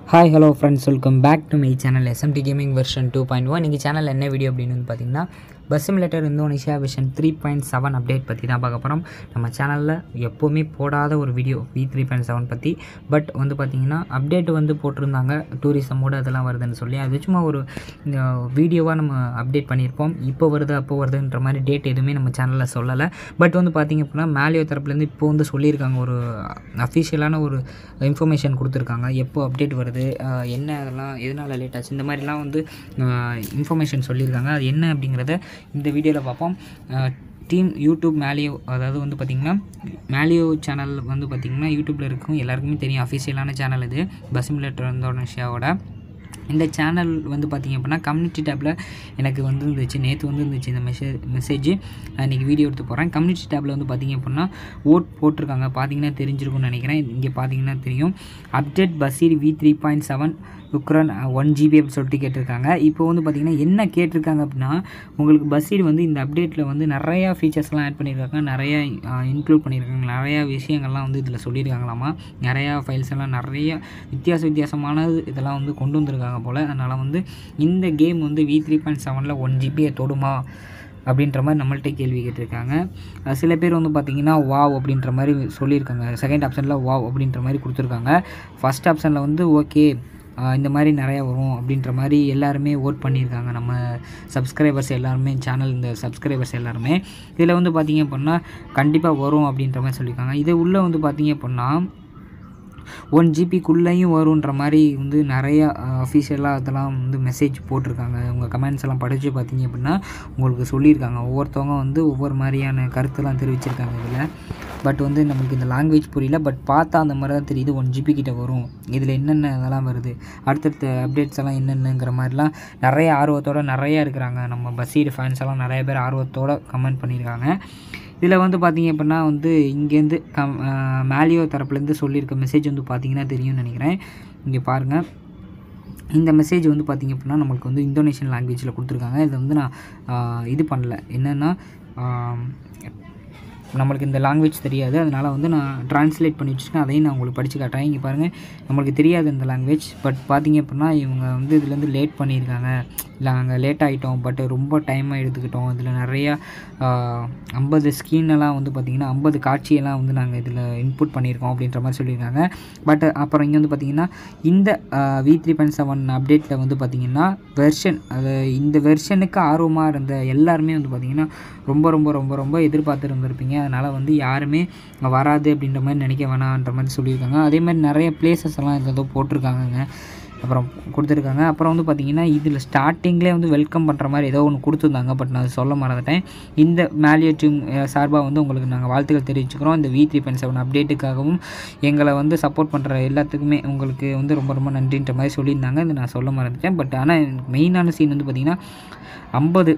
hi hello friends welcome back to my channel SMT gaming version two point one இன்றைக்கி channel என்ன video அப்படின்னு வந்து பார்த்தீங்கன்னா bus simulator Indonesia version three point seven update பற்றி தான் பார்க்க போகிறோம் நம்ம சேனலில் எப்போவுமே போடாத ஒரு video V three point seven பற்றி பட் வந்து பார்த்திங்கன்னா அப்டேட் வந்து போட்டிருந்தாங்க டூரிசமோடு அதெல்லாம் வருதுன்னு சொல்லி அது சும்மா ஒரு வீடியோவாக நம்ம அப்டேட் பண்ணியிருப்போம் இப்போ வருது அப்போ வருதுன்ற மாதிரி டேட் எதுவுமே நம்ம சேனலில் சொல்லலை பட் வந்து பார்த்திங்க அப்படின்னா மேலியோ தரப்புலேருந்து இப்போ வந்து சொல்லியிருக்காங்க ஒரு அஃபிஷியலான ஒரு இன்ஃபர்மேஷன் கொடுத்துருக்காங்க எப்போ அப்டேட் வருது ஆஹ் என்ன அதெல்லாம் எதனால் லேட் ஆச்சு இந்த மாதிரிலாம் வந்து இன்ஃபர்மேஷன் சொல்லியிருக்காங்க அது என்ன அப்படிங்கிறத இந்த வீடியோவில் பார்ப்போம் டீம் யூடியூப் மேலியோ அதாவது வந்து பார்த்திங்கன்னா மேலியோ சேனல் வந்து பார்த்திங்கன்னா யூடியூப்பில் இருக்கும் எல்லாருக்குமே தெரியும் அஃபிஷியலான சேனல் இது பசிமுலேட்டர் இந்தோனேஷியாவோட இந்த சேனல் வந்து பார்த்திங்க அப்படின்னா கம்யூனிட்டி டேப்பில் எனக்கு வந்து இருந்துச்சு நேற்று வந்து இருந்துச்சு இந்த மெசேஜ் மெசேஜ் இன்றைக்கி வீடியோ எடுத்து போகிறேன் கம்யூனிட்டி டேப்பில் வந்து பார்த்திங்க அப்படின்னா ஓட் போட்டிருக்காங்க பார்த்தீங்கன்னா தெரிஞ்சிருக்கும்னு நினைக்கிறேன் இங்கே பார்த்தீங்கன்னா தெரியும் அப்டேட் பசீர் வி த்ரீ பாயிண்ட் செவன் உக்ரன் ஒன் ஜிபி அப்படி சொல்லிட்டு கேட்டிருக்காங்க இப்போ வந்து பார்த்திங்கன்னா என்ன கேட்டிருக்காங்க அப்படின்னா உங்களுக்கு பஸ்ஸீர் வந்து இந்த அப்டேட்டில் வந்து நிறையா ஃபீச்சர்ஸ்லாம் ஆட் பண்ணியிருக்காங்க நிறையா இன்க்ளூட் பண்ணியிருக்காங்க நிறையா விஷயங்கள்லாம் வந்து இதில் சொல்லியிருக்காங்களாமா நிறையா ஃபைல்ஸ் எல்லாம் நிறைய வித்தியாச வித்தியாசமான இதெல்லாம் வந்து கொண்டு வந்திருக்காங்க போல் அதனால் வந்து இந்த கேம் வந்து வி த்ரீ பாயிண்ட் செவனில் ஒன் ஜிபியை தொடுமா அப்படின்ற மாதிரி நம்மள்ட்ட கேள்வி கேட்டிருக்காங்க அஹ் சில பேர் வந்து பார்த்திங்கன்னா வாவ் அப்படின்ற மாதிரி சொல்லியிருக்காங்க செகண்ட் ஆப்ஷனில் வாவ் அப்படின்ற மாதிரி கொடுத்துருக்காங்க ஃபஸ்ட் ஆப்ஷனில் வந்து ஓகே இந்த மாதிரி நிறையா வரும் அப்படின்ற மாதிரி எல்லாருமே ஓட் பண்ணியிருக்காங்க நம்ம சப்ஸ்கிரைபர்ஸ் எல்லாருமே சேனல் இந்த சப்ஸ்கிரைபர்ஸ் எல்லாருமே இதில் வந்து பார்த்திங்க அப்படின்னா கண்டிப்பாக வரும் அப்படின்ற மாதிரி சொல்லியிருக்காங்க இது உள்ளே வந்து பார்த்திங்க அப்படின்னா ஒன் ஜிபிக்குள்ளேயும் வருன்ற மாதிரி வந்து நிறையா அஃபிஷியலாக அதெல்லாம் வந்து மெசேஜ் போட்டிருக்காங்க உங்கள் கமெண்ட்ஸ் எல்லாம் படித்து பார்த்தீங்க அப்படின்னா உங்களுக்கு சொல்லியிருக்காங்க ஒவ்வொருத்தவங்க வந்து ஒவ்வொரு மாதிரியான கருத்துலாம் தெரிவிச்சிருக்காங்க இதில் பட் வந்து நம்மளுக்கு இந்த லாங்குவேஜ் புரியல பட் பார்த்தா அந்த மாதிரி தான் தெரியுது ஒன் ஜிபி கிட்ட வரும் இதில் என்னென்ன இதெல்லாம் வருது அடுத்தடுத்த அப்டேட்ஸ் எல்லாம் என்னென்னங்கிற மாதிரிலாம் நிறைய ஆர்வத்தோட நிறையா இருக்கிறாங்க நம்ம பஸ்ஸீடு ஃபேன்ஸ் எல்லாம் நிறைய பேர் ஆர்வத்தோட கமெண்ட் பண்ணியிருக்காங்க இதில் வந்து பார்த்தீங்க அப்படின்னா வந்து இங்கேருந்து கம் மேலியோ தரப்புலேருந்து சொல்லியிருக்க மெசேஜ் வந்து பார்த்தீங்கன்னா தெரியும்னு நினைக்கிறேன் இங்கே பாருங்கள் இந்த மெசேஜ் வந்து பார்த்திங்க அப்படின்னா நம்மளுக்கு வந்து இந்தோனேஷியன் லாங்குவேஜில் கொடுத்துருக்காங்க இதை வந்து நான் ஆஹ், இது பண்ணல என்னென்னா நம்மளுக்கு இந்த லாங்குவேஜ் தெரியாது அதனால் வந்து நான் ட்ரான்ஸ்லேட் பண்ணி வச்சுருக்கேன் அதையும் நான் உங்களுக்கு படித்து காட்டுறேன் இங்கே பாருங்கள் நம்மளுக்கு தெரியாது இந்த லாங்குவேஜ் பட் பார்த்தீங்க அப்படின்னா இவங்க வந்து இதுலேருந்து லேட் பண்ணியிருக்காங்க இல்லை நாங்கள் லேட் ஆகிட்டோம் பட் ரொம்ப டைமாக எடுத்துக்கிட்டோம் இதில் நிறையா ஐம்பது ஸ்கீனெல்லாம் வந்து பார்த்திங்கன்னா ஐம்பது காட்சியெல்லாம் வந்து நாங்கள் இதில் இன்புட் பண்ணியிருக்கோம் அப்படின்ற மாதிரி சொல்லியிருக்காங்க பட் அப்புறம் இங்கே வந்து பார்த்திங்கன்னா இந்த வி த்ரீ பாயிண்ட் செவன் அப்டேட்டில் வந்து பார்த்திங்கன்னா வெர்ஷன் அது இந்த வெர்ஷனுக்கு ஆர்வமாக இருந்த எல்லாருமே வந்து பார்த்திங்கன்னா ரொம்ப ரொம்ப ரொம்ப ரொம்ப எதிர்பார்த்து இருந்திருப்பீங்க அதனால் வந்து யாருமே வராது அப்படின்ற மாதிரி நினைக்க வேணான்ற மாதிரி சொல்லியிருக்காங்க அதே மாதிரி நிறைய பிளேசஸ் எல்லாம் இதில் ஏதோ போட்டிருக்காங்கங்க அப்புறம் கொடுத்துருக்காங்க அப்புறம் வந்து பார்த்திங்கன்னா இதில் ஸ்டார்டிங்லேயே வந்து வெல்கம் பண்ணுற மாதிரி ஏதோ ஒன்று கொடுத்துருந்தாங்க பட் நான் சொல்ல மறந்துட்டேன் இந்த மேலியோ டீம் சார்பாக வந்து உங்களுக்கு நாங்கள் வாழ்த்துக்கள் தெரிவிச்சுக்கிறோம் இந்த வி த்ரீ பாயிண்ட் செவன் அப்டேட்டுக்காகவும் எங்களை வந்து சப்போர்ட் பண்ணுற எல்லாத்துக்குமே உங்களுக்கு வந்து ரொம்ப ரொம்ப நன்றின்ற மாதிரி சொல்லியிருந்தாங்க இது நான் சொல்ல மறந்துட்டேன் பட் ஆனால் மெயினான சீன் வந்து பார்த்திங்கன்னா ஐம்பது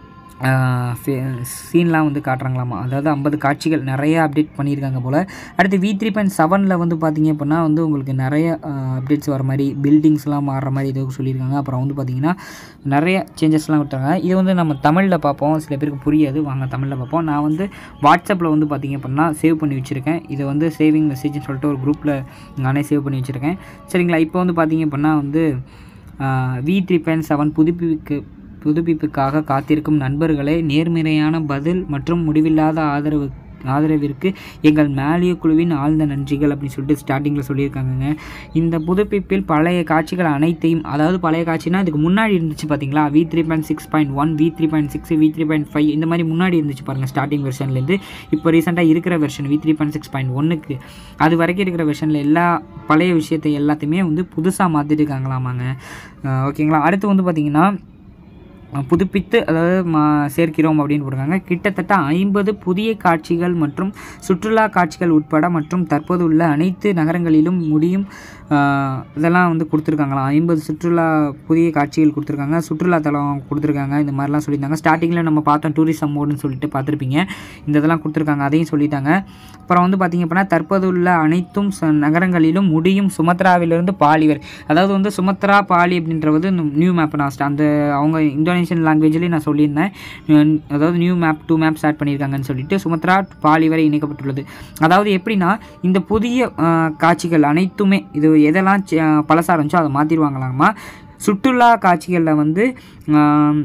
சீன்லாம் வந்து காட்டுறாங்களாமா அதாவது ஐம்பது காட்சிகள் நிறைய அப்டேட் பண்ணியிருக்காங்க போல் அடுத்து வி த்ரீ பாயிண்ட் செவனில் வந்து பார்த்தீங்க அப்படின்னா வந்து உங்களுக்கு நிறைய அப்டேட்ஸ் வர மாதிரி பில்டிங்ஸ்லாம் மாறுற மாதிரி ஏதோ சொல்லியிருக்காங்க அப்புறம் வந்து பார்த்திங்கன்னா நிறைய சேஞ்சஸ்லாம் விட்டாங்க இது வந்து நம்ம தமிழில் பார்ப்போம் சில பேருக்கு புரியாது வாங்க தமிழில் பார்ப்போம் நான் வந்து வாட்ஸ்அப்பில் வந்து பார்த்திங்க அப்படின்னா சேவ் பண்ணி வச்சுருக்கேன் இதை வந்து சேவிங் மெசேஜ்னு சொல்லிட்டு ஒரு குரூப்பில் நானே சேவ் பண்ணி வச்சுருக்கேன் சரிங்களா இப்போ வந்து பார்த்திங்க அப்படின்னா வந்து வி த்ரீ பாயிண்ட் செவன் புதுப்பிக்கு புதுப்பிப்புக்காக காத்திருக்கும் நண்பர்களே நேர்மறையான பதில் மற்றும் முடிவில்லாத ஆதரவு ஆதரவிற்கு எங்கள் மேலிய குழுவின் ஆழ்ந்த நன்றிகள் அப்படின்னு சொல்லிட்டு ஸ்டார்டிங்கில் சொல்லியிருக்காங்கங்க இந்த புதுப்பிப்பில் பழைய காட்சிகள் அனைத்தையும் அதாவது பழைய காட்சினா இதுக்கு முன்னாடி இருந்துச்சு பார்த்தீங்களா V three point six point one V three point six V three point five இந்த மாதிரி முன்னாடி இருந்துச்சு பாருங்கள் ஸ்டார்டிங் வெர்ஷன்லேருந்து இப்போ ரீசெண்டாக இருக்கிற version V three point six point ஒன்றுக்கு அது வரைக்கும் இருக்கிற வெர்ஷனில் எல்லா பழைய விஷயத்தை எல்லாத்தையுமே வந்து புதுசாக மாற்றிட்டு இருக்காங்களாமாங்க அஹ் ஓகேங்களா அடுத்து வந்து பார்த்திங்கன்னா புதுப்பித்து அதாவது மா சேர்க்கிறோம் அப்படின்னு போட்டிருக்காங்க கிட்டத்தட்ட ஐம்பது புதிய காட்சிகள் மற்றும் சுற்றுலா காட்சிகள் உட்பட மற்றும் தற்போது உள்ள அனைத்து நகரங்களிலும் முடியும் ஆஹ், இதெல்லாம் வந்து கொடுத்துருக்காங்களாம் ஐம்பது சுற்றுலா புதிய காட்சிகள் கொடுத்துருக்காங்க சுற்றுலா தலம் கொடுத்துருக்காங்க இந்த மாதிரிலாம் சொல்லியிருந்தாங்க ஸ்டார்டிங்கில் நம்ம பார்த்தோம் டூரிசம் மோடுன்னு சொல்லிட்டு பார்த்துருப்பீங்க இந்த இதெல்லாம் கொடுத்துருக்காங்க அதையும் சொல்லிட்டாங்க அப்புறம் வந்து பார்த்திங்க அப்படின்னா தற்போது உள்ள அனைத்தும் ச- நகரங்களிலும் முடியும் சுமத்ராவிலிருந்து பாலிவர் அதாவது வந்து சுமத்ரா பாலி அப்படின்றது நியூ மேப் நான் அந்த அவங்க இந்தோனே இந்தோனேஷியன் லாங்குவேஜ்லேயும் நான் சொல்லியிருந்தேன் அஹ் அதாவது new map two maps add பண்ணியிருக்காங்கன்னு சொல்லிட்டு சுமத்ரா பாலி வரை இணைக்கப்பட்டுள்ளது அதாவது எப்படின்னா இந்த புதிய அஹ், காட்சிகள் அனைத்துமே இது எதெல்லாம் ச- பழசா இருந்துச்சோ அதை மாற்றிடுவாங்களாமா சுற்றுலா காட்சிகளில் வந்து ஆம்,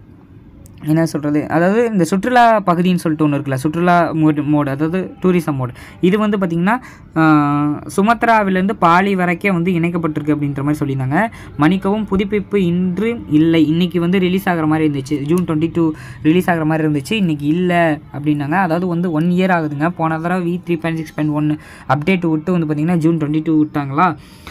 என்ன சொல்கிறது அதாவது இந்த சுற்றுலா பகுதின்னு சொல்லிட்டு ஒன்று இருக்குல்ல சுற்றுலா மோடு மோடு அதாவது டூரிசம் மோடு இது வந்து பார்த்திங்கன்னா சுமத்ராவிலேருந்து பாலி வரைக்கும் வந்து இணைக்கப்பட்டிருக்கு அப்படின்ற மாதிரி சொல்லியிருந்தாங்க மன்னிக்கவும் புதுப்பிப்பு இன்று இல்லை இன்னைக்கு வந்து ரிலீஸ் ஆகிற மாதிரி இருந்துச்சு ஜூன் டுவெண்ட்டி டூ ரிலீஸ் ஆகிற மாதிரி இருந்துச்சு இன்னைக்கு இல்லை அப்படின்னாங்க அதாவது வந்து ஒன் இயர் ஆகுதுங்க போன தடவை V three point six point ஒன்று அப்டேட் விட்டு வந்து பார்த்திங்கன்னா ஜூன் டுவெண்ட்டி டூ விட்டாங்களா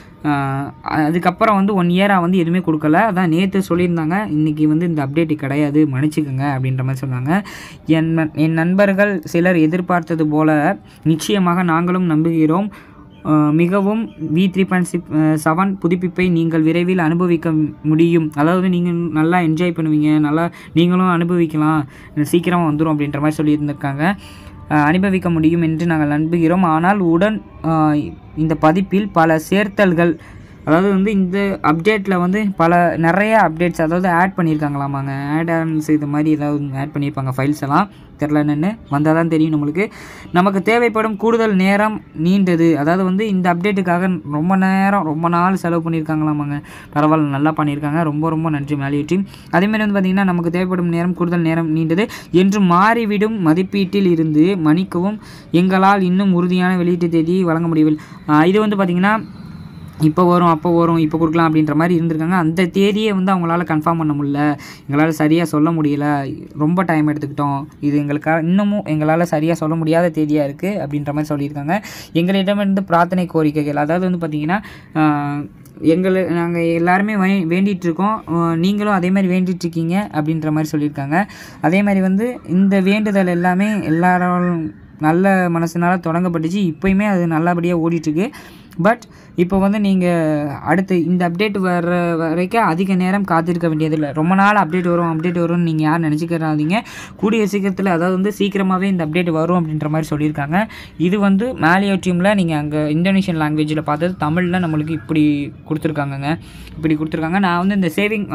ஆஹ் அதுக்கப்புறம் வந்து ஒன் இயராக வந்து எதுவுமே கொடுக்கல அதான் நேற்று சொல்லியிருந்தாங்க இன்றைக்கி வந்து இந்த அப்டேட் கிடையாது மன்னிச்சுக்கோங்க அப்படின்ற மாதிரி சொன்னாங்க என் நண்- என் நண்பர்கள் சிலர் எதிர்பார்த்தது போல நிச்சயமாக நாங்களும் நம்புகிறோம் ஆஹ் மிகவும் V three point six seven புதுப்பிப்பை நீங்கள் விரைவில் அனுபவிக்க முடியும் அதாவது நீங்கள் நல்லா என்ஜாய் பண்ணுவீங்க நல்லா நீங்களும் அனுபவிக்கலாம் சீக்கிரமாக வந்துடும் அப்படின்ற மாதிரி சொல்லியிருந்திருக்காங்க ஆஹ் அனுபவிக்க முடியும் என்று நாங்கள் நம்புகிறோம் ஆனால் உடன் ஆஹ் இந்த பதிப்பில் பல சேர்த்தல்கள் அதாவது வந்து இந்த அப்டேட்டில் வந்து பல நிறைய அப்டேட்ஸ் அதாவது ஆட் பண்ணியிருக்காங்களாமாங்க ஆட் ஆன்ஸ் இது மாதிரி ஏதாவது ஆட் பண்ணியிருப்பாங்க ஃபைல்ஸ் எல்லாம் தெரில என்னென்னு வந்தால் தான் தெரியும் நம்மளுக்கு நமக்கு தேவைப்படும் கூடுதல் நேரம் நீண்டது அதாவது வந்து இந்த அப்டேட்டுக்காக ரொம்ப நேரம் ரொம்ப நாள் செலவு பண்ணியிருக்காங்களாமாங்க பரவாயில்ல நல்லா பண்ணியிருக்காங்க ரொம்ப ரொம்ப நன்றி மேலியூ டீம் அதேமாதிரி வந்து பார்த்திங்கன்னா நமக்கு தேவைப்படும் நேரம் கூடுதல் நேரம் நீண்டது என்று மாறிவிடும் மதிப்பீட்டில் இருந்து மன்னிக்கவும் எங்களால் இன்னும் உறுதியான வெளியீட்டு தேதியை வழங்க முடியவில்லை ஆஹ் இது வந்து பார்த்திங்கன்னா இப்போ வரும் அப்போ வரும் இப்போ கொடுக்கலாம் அப்படின்ற மாதிரி இருந்திருக்காங்க அந்த தேதியை வந்து அவங்களால கன்ஃபார்ம் பண்ண முடியல எங்களால் சரியாக சொல்ல முடியல ரொம்ப டைம் எடுத்துக்கிட்டோம் இது எங்களுக்காக இன்னமும் எங்களால் சரியாக சொல்ல முடியாத தேதியாக இருக்குது அப்படின்ற மாதிரி சொல்லியிருக்காங்க எங்களிடமிருந்து பிரார்த்தனை கோரிக்கைகள் அதாவது வந்து பார்த்திங்கன்னா ஆஹ், எங்களை நாங்கள் எல்லாருமே வே வேண்டிகிட்டு இருக்கோம் ஆஹ், நீங்களும் அதே மாதிரி வேண்டிட்டு இருக்கீங்க அப்படின்ற மாதிரி சொல்லியிருக்காங்க அதே மாதிரி வந்து இந்த வேண்டுதல் எல்லாமே எல்லாரும் நல்ல மனசுனால தொடங்கப்பட்டுச்சு இப்போயுமே அது நல்லபடியாக ஓடிட்டுருக்கு பட் இப்போ வந்து நீங்கள் அடுத்து இந்த அப்டேட் வர்ற வரைக்கும் அதிக நேரம் காத்திருக்க வேண்டியதில்லை ரொம்ப நாள் அப்டேட் வரும் அப்டேட் வரும்னு நீங்கள் யாரும் நினச்சிக்கிறாதீங்க கூடிய சீக்கிரத்தில் அதாவது வந்து சீக்கிரமாகவே இந்த அப்டேட் வரும் அப்படின்ற மாதிரி சொல்லியிருக்காங்க இது வந்து மேலியோ டீமில் நீங்கள் அங்கே இந்தோனேஷியன் லாங்குவேஜில் பார்த்தது தமிழில் நம்மளுக்கு இப்படி கொடுத்துருக்காங்கங்க இப்படி கொடுத்துருக்காங்க நான் வந்து இந்த சேவிங்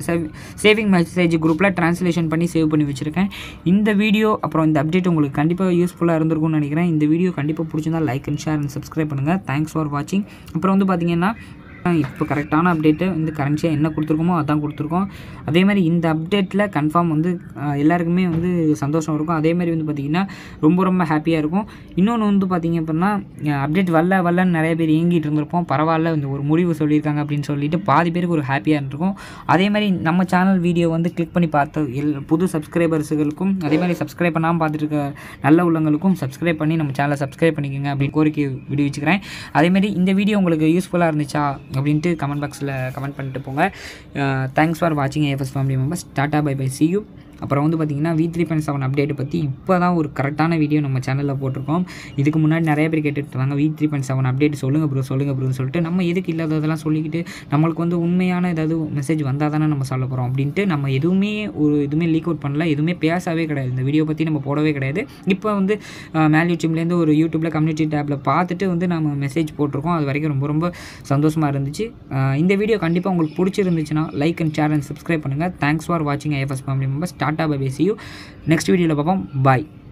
சேவிங் மெசேஜ் குரூப்பில் ட்ரான்ஸ்லேஷன் பண்ணி சேவ் பண்ணி வச்சுருக்கேன் இந்த வீடியோ அப்புறம் இந்த அப்டேட் உங்களுக்கு கண்டிப்பாக யூஸ்ஃபுல்லாக இருந்திருக்கும்னு நினைக்கிறேன் இந்த வீடியோ கண்டிப்பாக பிடிச்சிருந்தா like and share and subscribe பண்ணுங்கள் தேங்க்ஸ் ஃபார் வாட்சிங் அப்புறம் வந்து பார்த்தீங்கன்னா இப்போ கரெக்டான அப்டேட்டு வந்து கரன்சியாக என்ன கொடுத்துருக்கோமோ அதான் கொடுத்துருக்கோம் அதே மாதிரி இந்த அப்டேட்டில் கன்ஃபார்ம் வந்து ஆஹ், எல்லாருக்குமே வந்து சந்தோஷம் இருக்கும் அதே மாதிரி வந்து பார்த்திங்கன்னா ரொம்ப ரொம்ப ஹாப்பியாக இருக்கும் இன்னொன்று வந்து பார்த்திங்க அப்படின்னா அப்டேட் வரல வரலன்னு நிறைய பேர் ஏங்கிட்டு இருந்திருப்போம் பரவாயில்ல இந்த ஒரு முடிவு சொல்லியிருக்காங்க அப்படின்னு சொல்லிட்டு பாதி பேருக்கு ஒரு ஹாப்பியாக இருந்திருக்கும் அதே மாதிரி நம்ம சேனல் வீடியோ வந்து கிளிக் பண்ணி பார்த்த எல் புது சப்ஸ்கிரைபர்ஸுகளுக்கும் அதே மாதிரி சப்ஸ்கிரைப் பண்ணாமல் பார்த்துட்டு இருக்க நல்ல உள்ளங்களுக்கும் சப்ஸ்கிரைப் பண்ணி நம்ம சேனலை சப்ஸ்கிரைப் பண்ணிக்கோங்க அப்படின்னு கோரிக்கை விடுவிச்சுக்கிறேன் அதேமாரி இந்த வீடியோ உங்களுக்கு யூஸ்ஃபுல்லாக இருந்துச்சா அப்படின்ட்டு கமெண்ட் பாக்ஸில் கமெண்ட் பண்ணிட்டு போங்க தேங்க்ஸ் ஃபார் வாட்சிங் AFS family members tata bye bye see you அப்புறம் வந்து பார்த்திங்கன்னா வி த்ரீ பாயிண்ட் செவன் அப்டேட்டை பற்றி இப்போ தான் ஒரு கரெக்டான வீடியோ நம்ம சேனலில் போட்டிருக்கோம் இதுக்கு முன்னாடி நிறைய பேர் கேட்டுட்டு இருந்தாங்க V three point seven update சொல்லுங்கள் ப்ரோ சொல்லுங்கள் ப்ரோன்னு சொல்லிட்டு நம்ம எதுக்கு இல்லாததெல்லாம் சொல்லிக்கிட்டு நம்மளுக்கு வந்து உண்மையான ஏதாவது மெசேஜ் வந்தால் தானே நம்ம சொல்ல போகிறோம் அப்படின்ட்டு நம்ம எதுவுமே ஒரு எதுவுமே லீக் அவுட் பண்ணல எதுவுமே பேசவே கிடையாது இந்த வீடியோ பற்றி நம்ம போடவே கிடையாது இப்போ வந்து மேல் யூடியூப்லேருந்து ஒரு யூடியூப்பில் கம்யூனிட்டி டேப்பில் பார்த்துட்டு வந்து நம்ம மெசேஜ் போட்டிருக்கோம் அது வரைக்கும் ரொம்ப ரொம்ப சந்தோஷமாக இருந்துச்சு அஹ் இந்த வீடியோ கண்டிப்பாக உங்களுக்கு பிடிச்சிருந்துச்சுன்னா like and share and subscribe பண்ணுங்கள் தேங்க்ஸ் ஃபார் வாட்சிங் IFS family members tata bye பேசியூ நெக்ஸ்ட் வீடியோவில் பார்ப்போம் பாய்